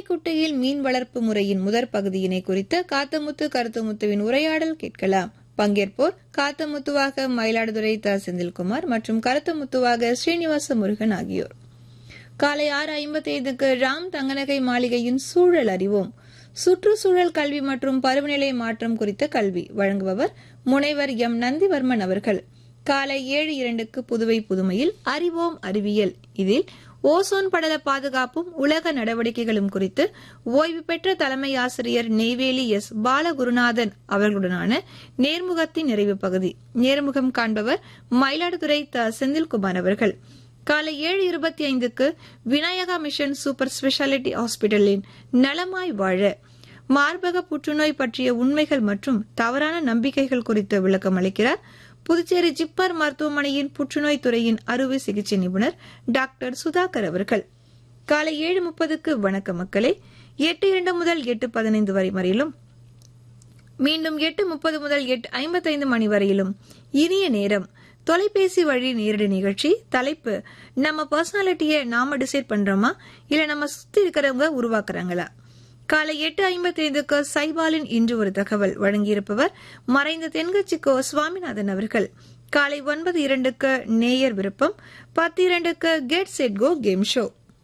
அணைக்குட்டையில் மீன் வளர்ப்பு முறையின் முதற் பகுதியினை குறித்த காத்தமுத்து கருத்துமுத்துவின் உரையாடல் கேட்கலாம் பங்கேற்போர் காத்தமுத்துவாக மயிலாடுதுறை த செந்தில்குமார் மற்றும் கருத்தமுத்துவாக ஸ்ரீனிவாச முருகன் ஆகியோர் காலை ஆறு ஐம்பத்தி ஐந்துக்கு ராம் தங்கநகை மாளிகையின் சூழல் அறிவோம் சுற்றுச்சூழல் கல்வி மற்றும் பருவநிலை மாற்றம் குறித்த கல்வி வழங்குபவர் முனைவர் எம் நந்திவர்மன் அவர்கள் காலை ஏழு இரண்டுக்கு புதுவை புதுமையில் அறிவோம் அறிவியல் இதில் ஓசோன் படல பாதுகாப்பும் உலக நடவடிக்கைகளும் குறித்து ஓய்வு பெற்ற தலைமை ஆசிரியர் நெய்வேலி எஸ் பாலகுருநாதன் அவர்களுடனான நேர்முகத்தின் நிறைவு பகுதி நேர்முகம் காண்பவர் மயிலாடுதுறை த செந்தில்குமார் அவர்கள் காலை ஏழு இருபத்தி ஐந்துக்கு விநாயகா மிஷன் சூப்பர் ஸ்பெஷாலிட்டி ஹாஸ்பிட்டலின் நலமாய் வாழ மார்பக புற்றுநோய் பற்றிய உண்மைகள் மற்றும் தவறான நம்பிக்கைகள் குறித்து விளக்கம் அளிக்கிறார் புதுச்சேரி ஜிப்மர் மருத்துவமனையின் புற்றுநோய் துறையின் அறுவை சிகிச்சை நிபுணர் டாக்டர் சுதாகர் அவர்கள் காலை ஏழு முப்பதுக்கு வணக்க மக்களே எட்டு இரண்டு முதல் எட்டு பதினைந்து வரை வரையிலும் மீண்டும் எட்டு முப்பது முதல் எட்டு ஐம்பத்தைந்து மணி வரையிலும் இனிய நேரம் தொலைபேசி வழி நேரடி நிகழ்ச்சி தலைப்பு நம்ம பர்சனாலிட்டியை நாம டிசைட் பண்றோமா இல்ல நம்ம சுத்தி இருக்கிறவங்க உருவாக்குறாங்களா காலை எட்டு ஐம்பத்தி ஐந்துக்கு சைபாலின் இன்று ஒரு தகவல் வழங்கியிருப்பவர் மறைந்த தென்கட்சிக்கோ சுவாமிநாதன் அவர்கள் காலை ஒன்பது இரண்டுக்கு நேயர் விருப்பம் பத்து இரண்டுக்கு get set go game show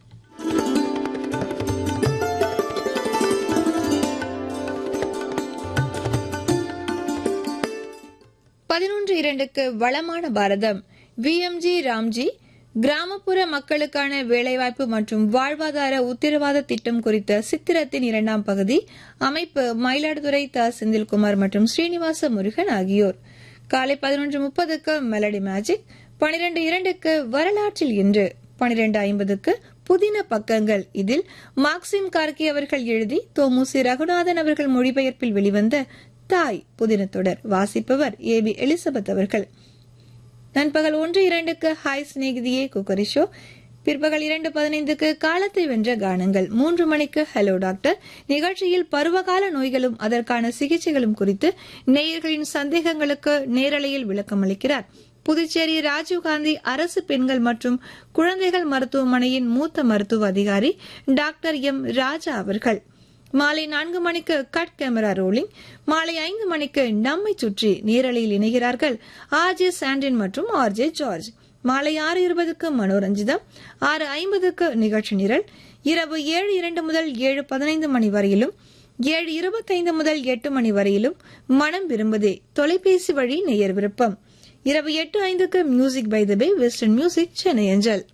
பதினொன்று இரண்டுக்கு வளமான பாரதம் விஎம்ஜி ராம்ஜி கிராமப்புற மக்களுக்கான வேலைவாய்ப்பு மற்றும் வாழ்வாதார உத்தரவாத திட்டம் குறித்த சித்திரத்தின் இரண்டாம் பகுதி அமைப்பு மயிலாடுதுறை த செந்தில்குமார் மற்றும் ஸ்ரீனிவாச முருகன் ஆகியோர் காலை பதினொன்று முப்பதுக்கு மெலடி மேஜிக் பனிரெண்டு இரண்டுக்கு வரலாற்றில் இன்று பனிரெண்டு ஐம்பதுக்கு புதின பக்கங்கள் இதில் மார்க்சிம் கார்கி அவர்கள் எழுதி தோமுசி ரகுநாதன் அவர்கள் மொழிபெயர்ப்பில் வெளிவந்த தாய் புதின தொடர் வாசிப்பவர் ஏ பி எலிசபெத் அவர்கள் நண்பகல் ஒன்று இரண்டுக்கு ஹாய் சிநேகிதியே குக்கரி ஷோ பிற்பகல் இரண்டு பதினைந்துக்கு காலத்தை வென்ற கானங்கள் மூன்று மணிக்கு ஹலோ டாக்டர் நிகழ்ச்சியில் பருவகால நோய்களும் அதற்கான சிகிச்சைகளும் குறித்து நேயர்களின் சந்தேகங்களுக்கு நேரலையில் விளக்கம் அளிக்கிறார் புதுச்சேரி ராஜீவ்காந்தி அரசு பெண்கள் மற்றும் குழந்தைகள் மருத்துவமனையின் மூத்த மருத்துவ அதிகாரி டாக்டர் எம் ராஜா அவர்கள் மாலை நான்கு மணிக்கு கட் கேமரா ரோலிங் மாலை ஐந்து மணிக்கு நம்மை சுற்றி நேரலையில் இணைகிறார்கள் ஆர் ஜே சாண்டின் மற்றும் ஆர் ஜே ஜார்ஜ் மாலை ஆறு இருபதுக்கு மனோரஞ்சிதம் ஆறு ஐம்பதுக்கு நிகழ்ச்சி நிரல் இரவு ஏழு இரண்டு முதல் ஏழு பதினைந்து மணி வரையிலும் ஏழு இருபத்தைந்து முதல் எட்டு மணி வரையிலும் மனம் விரும்புதே தொலைபேசி வழி நேயர் விருப்பம் இரவு எட்டு ஐந்துக்கு music by the bay western music Chennai அஞ்சல்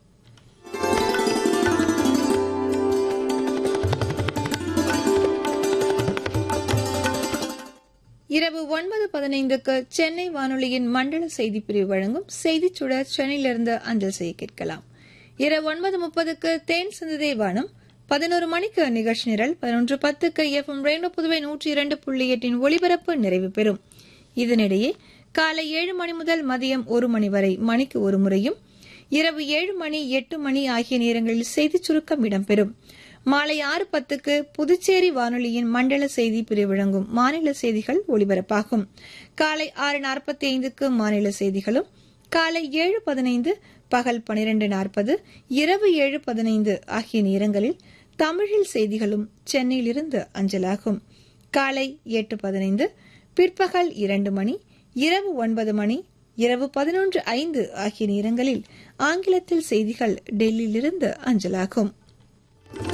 இரவு ஒன்பது பதினைந்துக்கு சென்னை வானொலியின் மண்டல செய்தி பிரிவு வழங்கும் செய்திச் சுடர் சென்னையிலிருந்து அஞ்சல் செய்ய கேட்கலாம் இரவு ஒன்பது முப்பதுக்கு தேன் சிந்ததே வானம் பதினோரு மணிக்கு நிகழ்ச்சி நிரல் பதினொன்று பத்துக்கு எஃப்எம் ரெயின்போ புதுவை நூற்றி இரண்டு புள்ளி எட்டின் ஒளிபரப்பு நிறைவு பெறும் இதனிடையே காலை ஏழு மணி முதல் மதியம் ஒரு மணி வரை மணிக்கு ஒரு முறையும் இரவு ஏழு மணி எட்டு மணி ஆகிய நேரங்களில் செய்திச் சுருக்கம் இடம்பெறும் மாலை ஆறு பத்துக்கு புதுச்சேரி வானொலியின் மண்டல செய்தி பிரிவு வழங்கும் மாநில செய்திகள் ஒலிபரப்பாகும் காலை ஆறு நாற்பத்தி ஐந்துக்கு மாநில செய்திகளும் காலை ஏழு பதினைந்து பகல் பனிரெண்டு நாற்பது இரவு ஏழு பதினைந்து ஆகிய நேரங்களில் தமிழில் செய்திகளும் சென்னையிலிருந்து அஞ்சலாகும் காலை எட்டு பதினைந்து பிற்பகல் இரண்டு மணி இரவு ஒன்பது மணி இரவு பதினொன்று ஐந்து ஆகிய நேரங்களில் ஆங்கிலத்தில் செய்திகள் டெல்லியிலிருந்து அஞ்சலாகும்